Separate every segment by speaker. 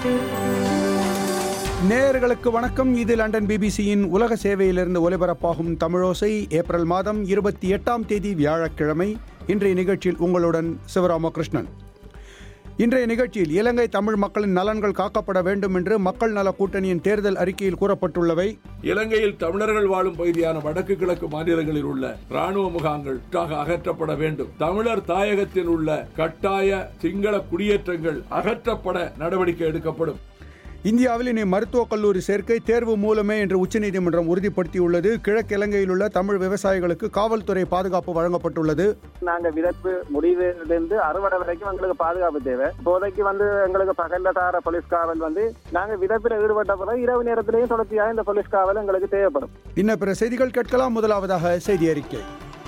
Speaker 1: நேயர்களுக்கு வணக்கம் இது லண்டன் பிபிசியின் உலக சேவையிலிருந்து ஒலிபரப்பாகும் தமிழோசை ஏப்ரல் மாதம் இருபத்தி எட்டாம் தேதி வியாழக்கிழமை இன்றைய நிகழ்ச்சியில் உங்களுடன் சிவராமகிருஷ்ணன் இன்றைய நிகழ்ச்சியில் இலங்கை தமிழ் மக்களின் நலன்கள் காக்கப்பட வேண்டும் என்று மக்கள் நல கூட்டணியின் தேர்தல் அறிக்கையில் கூறப்பட்டுள்ளவை
Speaker 2: இலங்கையில் தமிழர்கள் வாழும் பகுதியான வடக்கு கிழக்கு மாநிலங்களில் உள்ள ராணுவ முகாம்கள் முற்றாக அகற்றப்பட வேண்டும் தமிழர் தாயகத்தில் உள்ள கட்டாய சிங்கள குடியேற்றங்கள் அகற்றப்பட நடவடிக்கை எடுக்கப்படும்
Speaker 1: இந்தியாவில் இனி மருத்துவக் கல்லூரி சேர்க்கை தேர்வு மூலமே என்று உச்சநீதிமன்றம் உறுதிப்படுத்தியுள்ளது கிழக்கு இலங்கையில் உள்ள தமிழ் விவசாயிகளுக்கு காவல்துறை பாதுகாப்பு வழங்கப்பட்டுள்ளது
Speaker 3: நாங்க விதப்பு முடிவிலிருந்து அறுவடை வரைக்கும் எங்களுக்கு பாதுகாப்பு தேவை இப்போதைக்கு வந்து எங்களுக்கு பகல்ல தார போலீஸ் காவல் வந்து நாங்க விதப்பில் ஈடுபட்ட பிறகு இரவு நேரத்திலையும் தொடர்ச்சியாக இந்த போலீஸ் காவல் எங்களுக்கு தேவைப்படும்
Speaker 1: இன்ன பிற செய்திகள் கேட்கலாம் முதலாவதாக செய்தி அறிக்கை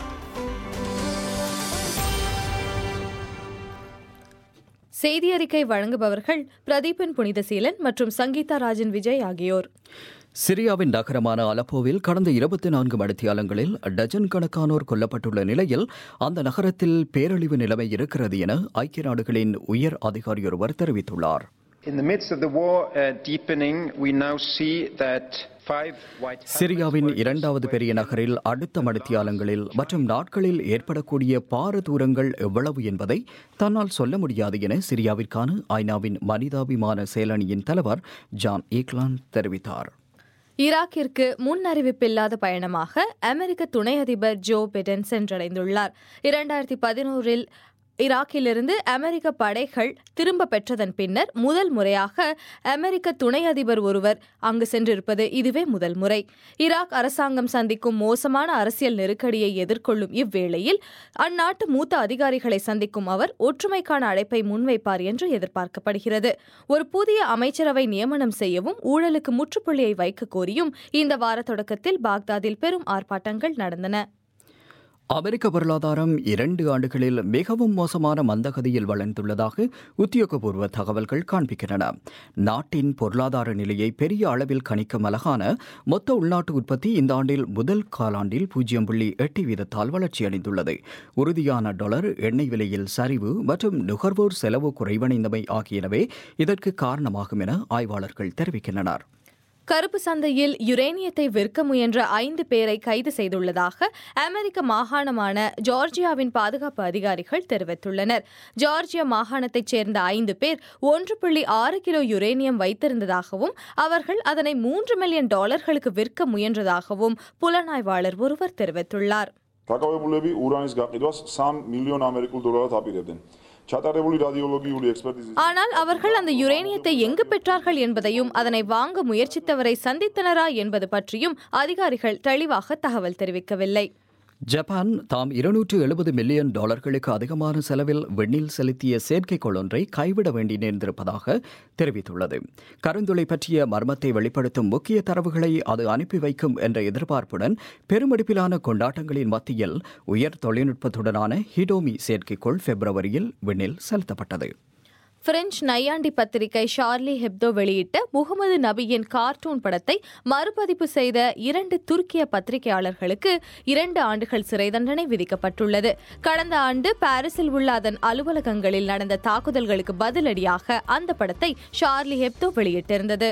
Speaker 4: செய்தி அறிக்கை வழங்குபவர்கள் பிரதீபன் புனிதசீலன் மற்றும் சங்கீதா ராஜன் விஜய் ஆகியோர்
Speaker 5: சிரியாவின் நகரமான அலப்போவில் கடந்த இருபத்தி நான்கு மணித்தியாலங்களில் டஜன் கணக்கானோர் கொல்லப்பட்டுள்ள நிலையில் அந்த நகரத்தில் பேரழிவு நிலைமை இருக்கிறது என ஐக்கிய நாடுகளின் உயர் அதிகாரியொருவர் தெரிவித்துள்ளார்
Speaker 6: In the midst of the war uh, deepening, we now see that five white
Speaker 5: சிரியாவின் இரண்டாவது பெரிய நகரில் அடுத்த மணித்தியாலங்களில் மற்றும் நாட்களில் ஏற்படக்கூடிய பார தூரங்கள் எவ்வளவு என்பதை தன்னால் சொல்ல முடியாது என சிரியாவிற்கான ஐநாவின் மனிதாபிமான செயலணியின் தலைவர் ஜான் ஈக்லான் தெரிவித்தார்
Speaker 4: ஈராக்கிற்கு முன் அறிவிப்பில்லாத பயணமாக அமெரிக்க துணை அதிபர் ஜோ பிடன் சென்றடைந்துள்ளார் இரண்டாயிரத்தி பதினோரில் ஈராக்கிலிருந்து அமெரிக்க படைகள் திரும்ப பெற்றதன் பின்னர் முதல் முறையாக அமெரிக்க துணை அதிபர் ஒருவர் அங்கு சென்றிருப்பது இதுவே முதல் முறை ஈராக் அரசாங்கம் சந்திக்கும் மோசமான அரசியல் நெருக்கடியை எதிர்கொள்ளும் இவ்வேளையில் அந்நாட்டு மூத்த அதிகாரிகளை சந்திக்கும் அவர் ஒற்றுமைக்கான அழைப்பை முன்வைப்பார் என்று எதிர்பார்க்கப்படுகிறது ஒரு புதிய அமைச்சரவை நியமனம் செய்யவும் ஊழலுக்கு முற்றுப்புள்ளியை வைக்க கோரியும் இந்த வார தொடக்கத்தில் பாக்தாதில் பெரும் ஆர்ப்பாட்டங்கள் நடந்தன
Speaker 5: அமெரிக்க பொருளாதாரம் இரண்டு ஆண்டுகளில் மிகவும் மோசமான மந்தகதியில் வளர்ந்துள்ளதாக உத்தியோகபூர்வ தகவல்கள் காண்பிக்கின்றன நாட்டின் பொருளாதார நிலையை பெரிய அளவில் கணிக்கும் அழகான மொத்த உள்நாட்டு உற்பத்தி இந்த ஆண்டில் முதல் காலாண்டில் பூஜ்ஜியம் புள்ளி எட்டு வீதத்தால் வளர்ச்சியடைந்துள்ளது உறுதியான டாலர் எண்ணெய் விலையில் சரிவு மற்றும் நுகர்வோர் செலவு குறைவடைந்தமை ஆகியனவே இதற்கு காரணமாகும் என ஆய்வாளர்கள் தெரிவிக்கின்றனர்
Speaker 4: கருப்பு சந்தையில் யுரேனியத்தை விற்க முயன்ற ஐந்து பேரை கைது செய்துள்ளதாக அமெரிக்க மாகாணமான ஜார்ஜியாவின் பாதுகாப்பு அதிகாரிகள் தெரிவித்துள்ளனர் ஜார்ஜியா மாகாணத்தைச் சேர்ந்த ஐந்து பேர் ஒன்று புள்ளி ஆறு கிலோ யுரேனியம் வைத்திருந்ததாகவும் அவர்கள் அதனை மூன்று மில்லியன் டாலர்களுக்கு விற்க முயன்றதாகவும் புலனாய்வாளர் ஒருவர் தெரிவித்துள்ளார்
Speaker 7: დაკავებულები ურანის გაყიდვას 3 მილიონ ამერიკულ დოლარად აპირებდნენ. ჩატარებული რადიოლოგიური ექსპერტიზის
Speaker 4: ஆனால் அவர்கள் அந்த யுரேனியத்தை எங்கு பெற்றார்கள் என்பதையும் அதனை வாங்க முயற்சித்தவரை சந்தித்தனரா என்பது பற்றியும் அதிகாரிகள் தெளிவாக தகவல் தெரிவிக்கவில்லை
Speaker 5: ஜப்பான் தாம் இருநூற்று எழுபது மில்லியன் டாலர்களுக்கு அதிகமான செலவில் விண்ணில் செலுத்திய செயற்கைக்கோள் ஒன்றை கைவிட வேண்டி நேர்ந்திருப்பதாக தெரிவித்துள்ளது கருந்துளை பற்றிய மர்மத்தை வெளிப்படுத்தும் முக்கிய தரவுகளை அது அனுப்பி வைக்கும் என்ற எதிர்பார்ப்புடன் பெருமடிப்பிலான கொண்டாட்டங்களின் மத்தியில் உயர் தொழில்நுட்பத்துடனான ஹிடோமி செயற்கைக்கோள் பிப்ரவரியில் விண்ணில் செலுத்தப்பட்டது
Speaker 4: பிரெஞ்சு நையாண்டி பத்திரிகை ஷார்லி ஹெப்தோ வெளியிட்ட முகமது நபியின் கார்ட்டூன் படத்தை மறுபதிப்பு செய்த இரண்டு துருக்கிய பத்திரிகையாளர்களுக்கு இரண்டு ஆண்டுகள் சிறை தண்டனை விதிக்கப்பட்டுள்ளது கடந்த ஆண்டு பாரிஸில் உள்ள அதன் அலுவலகங்களில் நடந்த தாக்குதல்களுக்கு பதிலடியாக அந்த படத்தை ஷார்லி ஹெப்தோ வெளியிட்டிருந்தது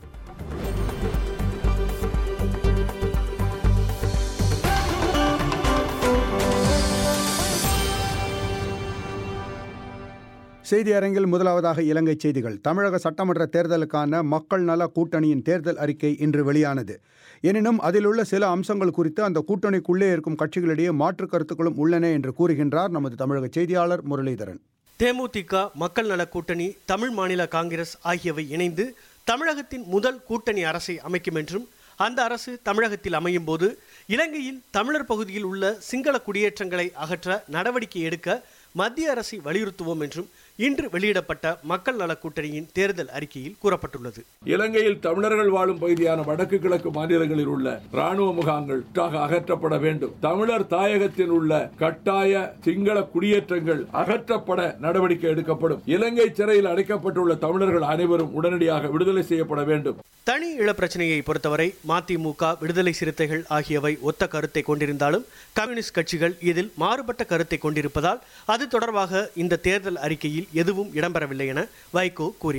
Speaker 1: செய்தி அரங்கில் முதலாவதாக இலங்கை செய்திகள் தமிழக சட்டமன்ற தேர்தலுக்கான மக்கள் நல கூட்டணியின் தேர்தல் அறிக்கை இன்று வெளியானது எனினும் அதில் உள்ள சில அம்சங்கள் குறித்து அந்த கூட்டணிக்குள்ளே இருக்கும் கட்சிகளிடையே மாற்று கருத்துக்களும் உள்ளன என்று கூறுகின்றார் நமது தமிழக செய்தியாளர் முரளிதரன்
Speaker 8: தேமுதிக மக்கள் நல கூட்டணி தமிழ் மாநில காங்கிரஸ் ஆகியவை இணைந்து தமிழகத்தின் முதல் கூட்டணி அரசை அமைக்கும் என்றும் அந்த அரசு தமிழகத்தில் அமையும் போது இலங்கையில் தமிழர் பகுதியில் உள்ள சிங்கள குடியேற்றங்களை அகற்ற நடவடிக்கை எடுக்க மத்திய அரசை வலியுறுத்துவோம் என்றும் இன்று வெளியிடப்பட்ட மக்கள் நல கூட்டணியின் தேர்தல் அறிக்கையில் கூறப்பட்டுள்ளது
Speaker 2: இலங்கையில் தமிழர்கள் வாழும் பகுதியான வடக்கு கிழக்கு மாநிலங்களில் உள்ள ராணுவ முகாம்கள் முற்றாக அகற்றப்பட வேண்டும் தமிழர் தாயகத்தில் உள்ள கட்டாய சிங்கள குடியேற்றங்கள் அகற்றப்பட நடவடிக்கை எடுக்கப்படும் இலங்கை சிறையில் அடைக்கப்பட்டுள்ள தமிழர்கள் அனைவரும் உடனடியாக விடுதலை செய்யப்பட வேண்டும்
Speaker 8: தனி இழப்பிரச்சனையை பொறுத்தவரை மதிமுக விடுதலை சிறுத்தைகள் ஆகியவை ஒத்த கருத்தை கொண்டிருந்தாலும் கம்யூனிஸ்ட் கட்சிகள் இதில் மாறுபட்ட கருத்தை கொண்டிருப்பதால் அது தொடர்பாக இந்த தேர்தல் அறிக்கையில் எதுவும் இடம்பெறவில்லை என வைகோ கூறினார்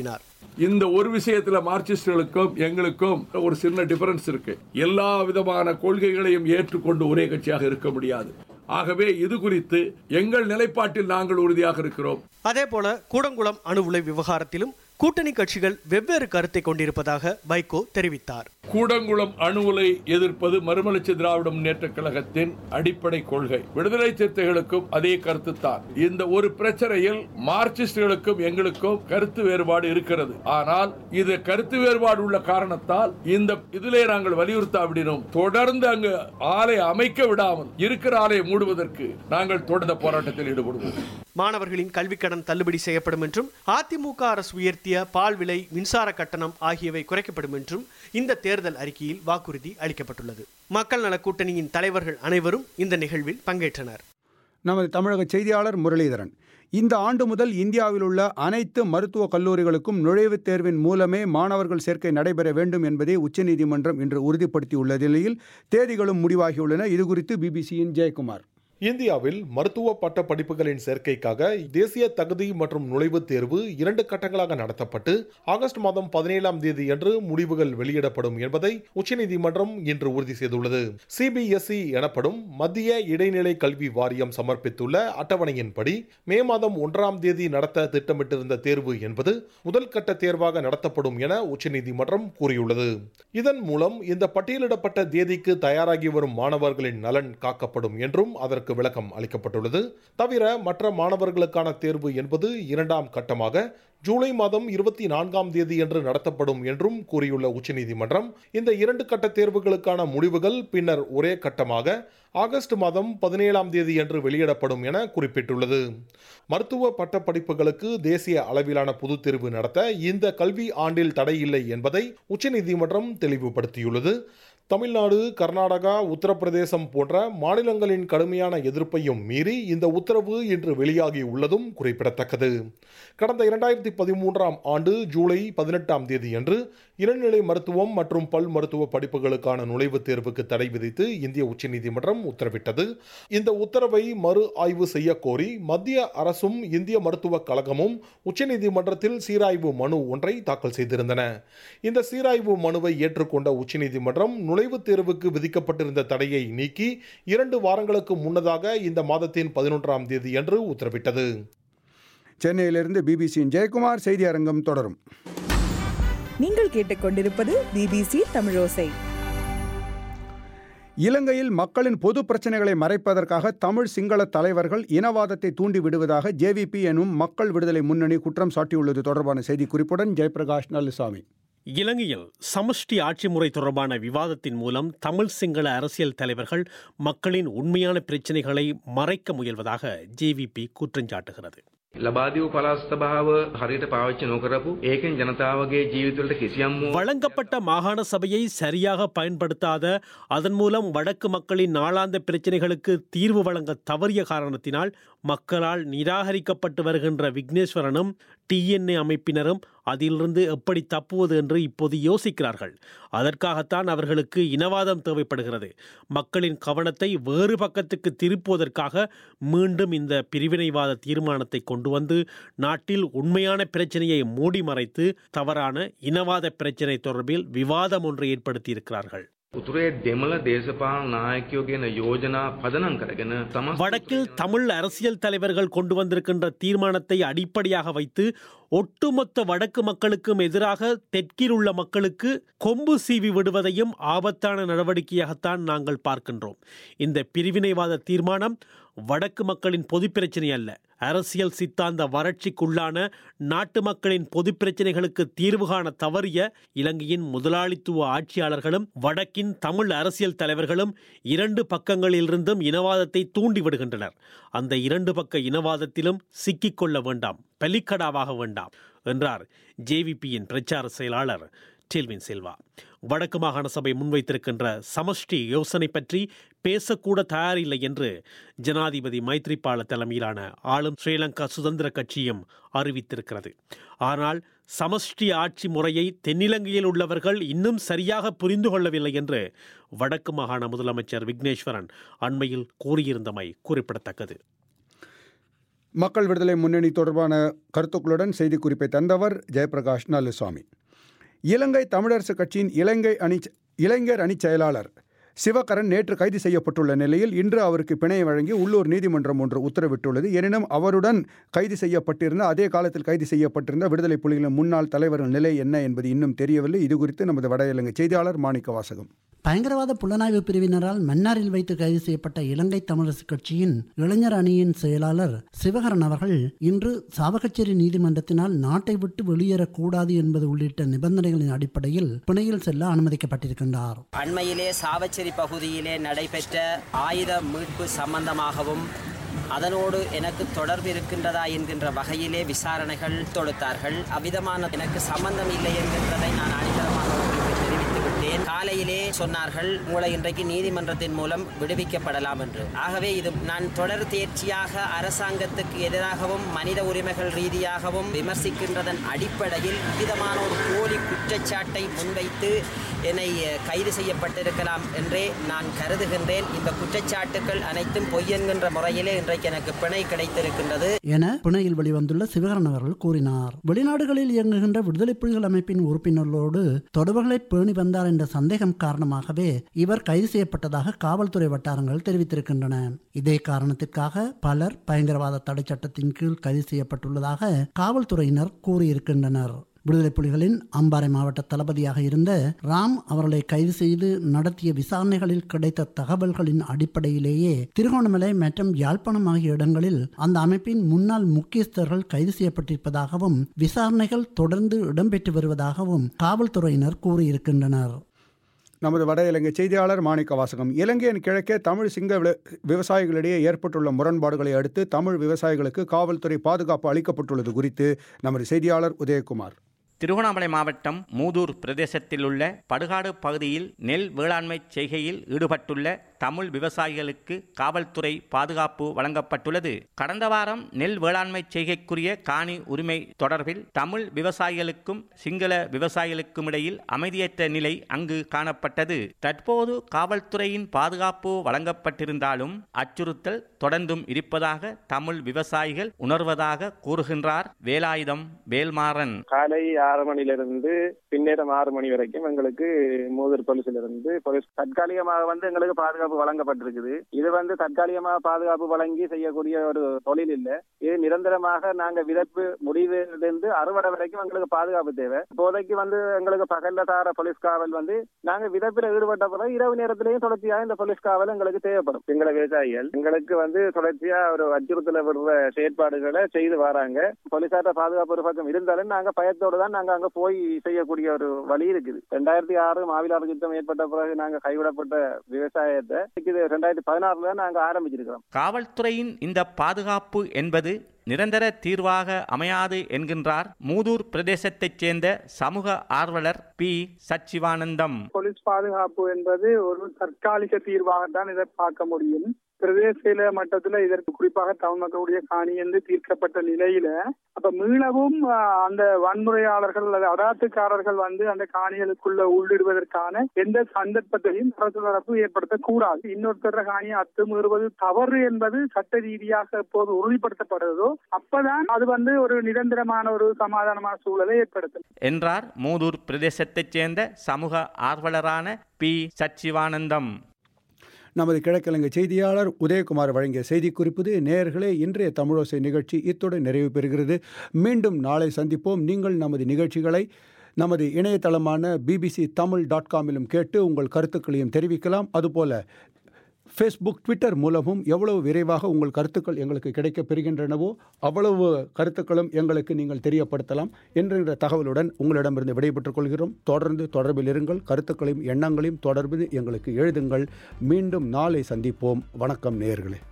Speaker 2: இந்த ஒரு விஷயத்துல மார்க்சிஸ்டுகளுக்கும் எங்களுக்கும் ஒரு சின்ன டிஃபரன்ஸ் இருக்கு எல்லா விதமான கொள்கைகளையும் ஏற்றுக்கொண்டு ஒரே கட்சியாக இருக்க முடியாது ஆகவே இது குறித்து எங்கள் நிலைப்பாட்டில் நாங்கள் உறுதியாக இருக்கிறோம்
Speaker 8: அதேபோல கூடங்குளம் அணு உலை விவகாரத்திலும் கூட்டணி கட்சிகள் வெவ்வேறு கருத்தை கொண்டிருப்பதாக வைகோ தெரிவித்தார்
Speaker 2: கூடங்குளம் அணு உலை எதிர்ப்பது மறுமலர்ச்சி திராவிட முன்னேற்ற கழகத்தின் அடிப்படை கொள்கை விடுதலை சிறுத்தைகளுக்கும் அதே கருத்து தான் இந்த ஒரு பிரச்சனையில் மார்க்சிஸ்டுகளுக்கும் எங்களுக்கும் கருத்து வேறுபாடு இருக்கிறது ஆனால் இது கருத்து வேறுபாடு உள்ள காரணத்தால் இந்த இதிலே நாங்கள் வலியுறுத்தாவிடனும் தொடர்ந்து அங்கு ஆலை அமைக்க விடாமல் இருக்கிற ஆலையை மூடுவதற்கு நாங்கள் தொடர்ந்த போராட்டத்தில் ஈடுபடுவோம்
Speaker 8: மாணவர்களின் கல்விக்கடன் தள்ளுபடி செய்யப்படும் என்றும் அதிமுக அரசு உயர்த்திய பால் விலை மின்சார கட்டணம் ஆகியவை குறைக்கப்படும் என்றும் இந்த தேர்தல் அறிக்கையில் வாக்குறுதி அளிக்கப்பட்டுள்ளது மக்கள் நல கூட்டணியின் தலைவர்கள் அனைவரும் இந்த நிகழ்வில் பங்கேற்றனர்
Speaker 1: நமது தமிழக செய்தியாளர் முரளிதரன் இந்த ஆண்டு முதல் இந்தியாவில் உள்ள அனைத்து மருத்துவக் கல்லூரிகளுக்கும் நுழைவுத் தேர்வின் மூலமே மாணவர்கள் சேர்க்கை நடைபெற வேண்டும் என்பதை உச்சநீதிமன்றம் இன்று உறுதிப்படுத்தியுள்ள நிலையில் தேதிகளும் முடிவாகியுள்ளன இதுகுறித்து பிபிசியின் ஜெயக்குமார்
Speaker 9: இந்தியாவில் மருத்துவ பட்ட படிப்புகளின் சேர்க்கைக்காக தேசிய தகுதி மற்றும் நுழைவுத் தேர்வு இரண்டு கட்டங்களாக நடத்தப்பட்டு ஆகஸ்ட் மாதம் பதினேழாம் தேதி அன்று முடிவுகள் வெளியிடப்படும் என்பதை உச்சநீதிமன்றம் இன்று உறுதி செய்துள்ளது சிபிஎஸ்இ எனப்படும் மத்திய இடைநிலை கல்வி வாரியம் சமர்ப்பித்துள்ள அட்டவணையின்படி மே மாதம் ஒன்றாம் தேதி நடத்த திட்டமிட்டிருந்த தேர்வு என்பது முதல் கட்ட தேர்வாக நடத்தப்படும் என உச்சநீதிமன்றம் கூறியுள்ளது இதன் மூலம் இந்த பட்டியலிடப்பட்ட தேதிக்கு தயாராகி வரும் மாணவர்களின் நலன் காக்கப்படும் என்றும் அதற்கு அதற்கு விளக்கம் அளிக்கப்பட்டுள்ளது தவிர மற்ற மாணவர்களுக்கான தேர்வு என்பது இரண்டாம் கட்டமாக ஜூலை மாதம் இருபத்தி நான்காம் தேதி என்று நடத்தப்படும் என்றும் கூறியுள்ள உச்சநீதிமன்றம் இந்த இரண்டு கட்ட தேர்வுகளுக்கான முடிவுகள் பின்னர் ஒரே கட்டமாக ஆகஸ்ட் மாதம் பதினேழாம் தேதி என்று வெளியிடப்படும் என குறிப்பிட்டுள்ளது மருத்துவ பட்டப்படிப்புகளுக்கு தேசிய அளவிலான பொதுத் தேர்வு நடத்த இந்த கல்வி ஆண்டில் தடை இல்லை என்பதை உச்சநீதிமன்றம் தெளிவுபடுத்தியுள்ளது தமிழ்நாடு கர்நாடகா உத்தரப்பிரதேசம் போன்ற மாநிலங்களின் கடுமையான எதிர்ப்பையும் மீறி இந்த உத்தரவு இன்று வெளியாகி உள்ளதும் குறிப்பிடத்தக்கது கடந்த இரண்டாயிரத்தி பதிமூன்றாம் ஆண்டு ஜூலை பதினெட்டாம் தேதியன்று இளநிலை மருத்துவம் மற்றும் பல் மருத்துவ படிப்புகளுக்கான நுழைவுத் தேர்வுக்கு தடை விதித்து இந்திய உச்சநீதிமன்றம் உத்தரவிட்டது இந்த உத்தரவை மறு ஆய்வு செய்ய கோரி மத்திய அரசும் இந்திய மருத்துவக் கழகமும் உச்சநீதிமன்றத்தில் சீராய்வு மனு ஒன்றை தாக்கல் செய்திருந்தன இந்த சீராய்வு மனுவை ஏற்றுக்கொண்ட உச்சநீதிமன்றம் நுழைவுத் தேர்வுக்கு விதிக்கப்பட்டிருந்த தடையை நீக்கி இரண்டு வாரங்களுக்கு முன்னதாக இந்த மாதத்தின் பதினொன்றாம் தேதியன்று உத்தரவிட்டது
Speaker 1: சென்னையிலிருந்து பிபிசியின் ஜெயக்குமார் செய்தி அரங்கம் தொடரும்
Speaker 10: நீங்கள் கேட்டுக்கொண்டிருப்பது பிபிசி தமிழோசை
Speaker 1: இலங்கையில் மக்களின் பொது பிரச்சனைகளை மறைப்பதற்காக தமிழ் சிங்கள தலைவர்கள் இனவாதத்தை தூண்டி விடுவதாக ஜேவிபி எனும் மக்கள் விடுதலை முன்னணி குற்றம் சாட்டியுள்ளது தொடர்பான செய்திக்குறிப்புடன் ஜெயபிரகாஷ் நல்லுசாமி
Speaker 11: இலங்கையில் சமஷ்டி ஆட்சி முறை தொடர்பான விவாதத்தின் மூலம் தமிழ் சிங்கள அரசியல் தலைவர்கள் மக்களின் உண்மையான பிரச்சினைகளை மறைக்க முயல்வதாக ஜேவிபி குற்றஞ்சாட்டுகிறது
Speaker 12: ලබාදිව පළාත් සභාව හරියට පාවිච්චි නොකරපු ඒකෙන් ජනතාවගේ ජීවිතවලට කිසියම්
Speaker 11: வழங்கப்பட்ட மாகாண சபையை சரியாக பயன்படுத்தாத அதன் மூலம் வடக்கு மக்களின் நாளாந்த பிரச்சினைகளுக்கு தீர்வு வழங்க தவறிய காரணத்தினால் மக்களால் நிராகரிக்கப்பட்டு வருகின்ற விக்னேஸ்வரனும் டிஎன்ஏ அமைப்பினரும் அதிலிருந்து எப்படி தப்புவது என்று இப்போது யோசிக்கிறார்கள் அதற்காகத்தான் அவர்களுக்கு இனவாதம் தேவைப்படுகிறது மக்களின் கவனத்தை வேறு பக்கத்துக்கு திருப்புவதற்காக மீண்டும் இந்த பிரிவினைவாத தீர்மானத்தை கொண்டு வந்து நாட்டில் உண்மையான பிரச்சனையை மூடி மறைத்து தவறான இனவாத பிரச்சனை தொடர்பில் விவாதம் ஒன்றை ஏற்படுத்தியிருக்கிறார்கள்
Speaker 12: උතුරේ දෙමළ දේශපාලන නායකයෝ ගෙන යෝජනා පදනම් කරගෙන තම
Speaker 11: வடக்கில் தமிழ் அரசியல் தலைவர்கள் கொண்டு வந்திருக்கின்ற தீர்மானத்தை அடிப்படையாக வைத்து ஒட்டுமொத்த வடக்கு மக்களுக்கும் எதிராக தெற்கில் உள்ள மக்களுக்கு கொம்பு சீவி விடுவதையும் ஆபத்தான நடவடிக்கையாகத்தான் நாங்கள் பார்க்கின்றோம் இந்த பிரிவினைவாத தீர்மானம் வடக்கு மக்களின் பொது பிரச்சனை அல்ல அரசியல் சித்தாந்த வறட்சிக்குள்ளான நாட்டு மக்களின் பொது பிரச்சனைகளுக்கு தீர்வு காண தவறிய இலங்கையின் முதலாளித்துவ ஆட்சியாளர்களும் வடக்கின் தமிழ் அரசியல் தலைவர்களும் இரண்டு பக்கங்களிலிருந்தும் இனவாதத்தை தூண்டிவிடுகின்றனர் அந்த இரண்டு பக்க இனவாதத்திலும் சிக்கிக்கொள்ள வேண்டாம் பலிக்கடாவாக வேண்டாம் என்றார் ஜேவிபியின் பிரச்சார செயலாளர் டெல்வின் செல்வா வடக்கு மாகாண சபை முன்வைத்திருக்கின்ற சமஷ்டி யோசனை பற்றி பேசக்கூட தயாரில்லை என்று ஜனாதிபதி மைத்ரிபால தலைமையிலான ஆளும் ஸ்ரீலங்கா சுதந்திர கட்சியும் அறிவித்திருக்கிறது ஆனால் சமஷ்டி ஆட்சி முறையை தென்னிலங்கையில் உள்ளவர்கள் இன்னும் சரியாக புரிந்து கொள்ளவில்லை என்று வடக்கு மாகாண முதலமைச்சர் விக்னேஸ்வரன் அண்மையில் கூறியிருந்தமை குறிப்பிடத்தக்கது
Speaker 1: மக்கள் விடுதலை முன்னணி தொடர்பான கருத்துக்களுடன் செய்திக்குறிப்பை தந்தவர் ஜெயபிரகாஷ் நல்லுசாமி இலங்கை தமிழரசு கட்சியின் இலங்கை அணி இளைஞர் அணி செயலாளர் சிவகரன் நேற்று கைது செய்யப்பட்டுள்ள நிலையில் இன்று அவருக்கு பிணை வழங்கி உள்ளூர் நீதிமன்றம் ஒன்று உத்தரவிட்டுள்ளது எனினும் அவருடன் கைது செய்யப்பட்டிருந்த அதே காலத்தில் கைது செய்யப்பட்டிருந்த விடுதலை புலிகளின் முன்னாள் தலைவர்கள் நிலை என்ன என்பது இன்னும் தெரியவில்லை இது குறித்து நமது வட இலங்கை செய்தியாளர் மாணிக்க வாசகம்
Speaker 13: பயங்கரவாத புலனாய்வு பிரிவினரால் மன்னாரில் வைத்து கைது செய்யப்பட்ட இலங்கை தமிழரசு கட்சியின் இளைஞர் அணியின் செயலாளர் சிவகரன் அவர்கள் இன்று சாவகச்சேரி நீதிமன்றத்தினால் நாட்டை விட்டு வெளியேறக்கூடாது என்பது உள்ளிட்ட நிபந்தனைகளின் அடிப்படையில் பிணையில் செல்ல அனுமதிக்கப்பட்டிருக்கின்றார்
Speaker 14: அண்மையிலே சாவச்சேரி பகுதியிலே நடைபெற்ற ஆயுத மீட்பு சம்பந்தமாகவும் அதனோடு எனக்கு தொடர்பு இருக்கின்றதா என்கின்ற வகையிலே விசாரணைகள் தொடுத்தார்கள் அவ்விதமான எனக்கு சம்பந்தம் இல்லை என்கின்றதை நான் அடித்தளமாக உங்களுக்கு தெரிவித்து விட்டேன் காலையிலே சொன்னார்கள் உங்களை இன்றைக்கு நீதிமன்றத்தின் மூலம் விடுவிக்கப்படலாம் என்று ஆகவே இது நான் தொடர் தேர்ச்சியாக அரசாங்கத்துக்கு எதிராகவும் மனித உரிமைகள் ரீதியாகவும் விமர்சிக்கின்றதன் அடிப்படையில் விதமான ஒரு போலி குற்றச்சாட்டை முன்வைத்து என்னை கைது செய்யப்பட்டிருக்கலாம் என்றே நான் கருதுகின்றேன் இந்த குற்றச்சாட்டுகள் அனைத்தும் பொய் என்கின்ற முறையிலே இன்றைக்கு எனக்கு பிணை கிடைத்திருக்கின்றது
Speaker 13: என பிணையில் வெளிவந்துள்ள சிவகரன் அவர்கள் கூறினார் வெளிநாடுகளில் இயங்குகின்ற விடுதலை புலிகள் அமைப்பின் உறுப்பினர்களோடு தொடர்புகளை பேணி வந்தார் என்ற சந்தேகம் காரணமாகவே இவர் கைது செய்யப்பட்டதாக காவல்துறை வட்டாரங்கள் தெரிவித்திருக்கின்றன இதே காரணத்திற்காக பலர் பயங்கரவாத தடை சட்டத்தின் கீழ் கைது செய்யப்பட்டுள்ளதாக காவல்துறையினர் கூறியிருக்கின்றனர் விடுதலை புலிகளின் அம்பாறை மாவட்ட தளபதியாக இருந்த ராம் அவர்களை கைது செய்து நடத்திய விசாரணைகளில் கிடைத்த தகவல்களின் அடிப்படையிலேயே திருகோணமலை மற்றும் யாழ்ப்பாணம் ஆகிய இடங்களில் அந்த அமைப்பின் முன்னாள் முக்கியஸ்தர்கள் கைது செய்யப்பட்டிருப்பதாகவும் விசாரணைகள் தொடர்ந்து இடம்பெற்று வருவதாகவும் காவல்துறையினர் கூறியிருக்கின்றனர்
Speaker 1: நமது வட இலங்கை செய்தியாளர் மாணிக்க வாசகம் இலங்கையின் கிழக்கே தமிழ் சிங்க விள- விவசாயிகளிடையே ஏற்பட்டுள்ள முரண்பாடுகளை அடுத்து தமிழ் விவசாயிகளுக்கு காவல்துறை பாதுகாப்பு அளிக்கப்பட்டுள்ளது குறித்து நமது செய்தியாளர் உதயகுமார்
Speaker 15: திருவண்ணாமலை மாவட்டம் மூதூர் பிரதேசத்தில் உள்ள படுகாடு பகுதியில் நெல் வேளாண்மை செய்கையில் ஈடுபட்டுள்ள தமிழ் விவசாயிகளுக்கு காவல்துறை பாதுகாப்பு வழங்கப்பட்டுள்ளது கடந்த வாரம் நெல் வேளாண்மை செய்கைக்குரிய காணி உரிமை தொடர்பில் தமிழ் விவசாயிகளுக்கும் சிங்கள விவசாயிகளுக்கும் இடையில் அமைதியற்ற நிலை அங்கு காணப்பட்டது தற்போது காவல்துறையின் பாதுகாப்பு வழங்கப்பட்டிருந்தாலும் அச்சுறுத்தல் தொடர்ந்தும் இருப்பதாக தமிழ் விவசாயிகள் உணர்வதாக கூறுகின்றார் வேலாயுதம் வேல்மாறன்
Speaker 3: காலை ஆறு மணிலிருந்து பின்னேரம் ஆறு மணி வரைக்கும் எங்களுக்கு மூதூர் போலீஸிலிருந்து போலீஸ் தற்காலிகமாக வந்து எங்களுக்கு பாதுகாப்பு வழங்கப்பட்டிருக்குது இது வந்து தற்காலிகமாக பாதுகாப்பு வழங்கி செய்யக்கூடிய ஒரு தொழில் இல்ல இது நிரந்தரமாக நாங்க விதப்பு முடிவிலிருந்து அறுவடை வரைக்கும் எங்களுக்கு பாதுகாப்பு தேவை இப்போதைக்கு வந்து எங்களுக்கு பகல்ல தார போலீஸ் காவல் வந்து நாங்க விதப்பில் ஈடுபட்ட பிறகு இரவு நேரத்திலையும் தொடர்ச்சியாக இந்த போலீஸ் காவல் எங்களுக்கு தேவைப்படும் எங்களை விவசாயிகள் எங்களுக்கு வந்து தொடர்ச்சியா ஒரு அச்சுறுத்தல விடுற செயற்பாடுகளை செய்து வராங்க போலீசார்ட்ட பாதுகாப்பு ஒரு பக்கம் இருந்தாலும் நாங்க பயத்தோடு தான் நாங்க அங்க போய் செய்யக்கூடிய ஒரு வழி இருக்குது ரெண்டாயிரத்தி ஆறு மாவிலாறு யுத்தம் ஏற்பட்ட பிறகு நாங்க கைவிடப்பட்ட விவசாயத்தை இது ரெண்டாயிரத்தி பதினாறுல தான் நாங்க ஆரம்பிச்சிருக்கிறோம்
Speaker 15: காவல்துறையின் இந்த பாதுகாப்பு என்பது நிரந்தர தீர்வாக அமையாது என்கின்றார் மூதூர் பிரதேசத்தைச் சேர்ந்த சமூக ஆர்வலர் பி சச்சிவானந்தம்
Speaker 16: போலீஸ் பாதுகாப்பு என்பது ஒரு தற்காலிக தீர்வாகத்தான் இதை பார்க்க முடியும் பிரதேச மட்டத்துல இதற்கு குறிப்பாக தமிழ் மக்களுடைய காணி என்று தீர்க்கப்பட்ட நிலையில அப்ப மீளவும் ஆஹ், அந்த வன்முறையாளர்கள் அல்லது அடாத்துக்காரர்கள் வந்து அந்த காணிகளுக்குள்ள உள்ளிடுவதற்கான எந்த சந்தர்ப்பத்தையும் அரசு தரப்பு ஏற்படுத்தக்கூடாது இன்னொருத்தர காணியை அத்துமீறுவது தவறு என்பது சட்ட ரீதியாக எப்போது உறுதிப்படுத்தப்படுறதோ அப்பதான் அது வந்து ஒரு நிரந்தரமான ஒரு சமாதானமான சூழலை ஏற்படுத்தும்
Speaker 15: என்றார் மூதூர் பிரதேசத்தைச் சேர்ந்த சமூக ஆர்வலரான பி சச்சிவானந்தம்
Speaker 1: நமது கிழக்கிழங்கை செய்தியாளர் உதயகுமார் வழங்கிய செய்திக்குறிப்பு நேயர்களே இன்றைய தமிழோசை நிகழ்ச்சி இத்துடன் நிறைவு பெறுகிறது மீண்டும் நாளை சந்திப்போம் நீங்கள் நமது நிகழ்ச்சிகளை நமது இணையதளமான பிபிசி தமிழ் டாட் காமிலும் கேட்டு உங்கள் கருத்துக்களையும் தெரிவிக்கலாம் அதுபோல ஃபேஸ்புக் ட்விட்டர் மூலமும் எவ்வளவு விரைவாக உங்கள் கருத்துக்கள் எங்களுக்கு கிடைக்கப் பெறுகின்றனவோ அவ்வளவு கருத்துக்களும் எங்களுக்கு நீங்கள் தெரியப்படுத்தலாம் என்கின்ற தகவலுடன் உங்களிடமிருந்து விடைபெற்றுக் கொள்கிறோம் தொடர்ந்து தொடர்பில் இருங்கள் கருத்துக்களையும் எண்ணங்களையும் தொடர்பு எங்களுக்கு எழுதுங்கள் மீண்டும் நாளை சந்திப்போம் வணக்கம் நேயர்களே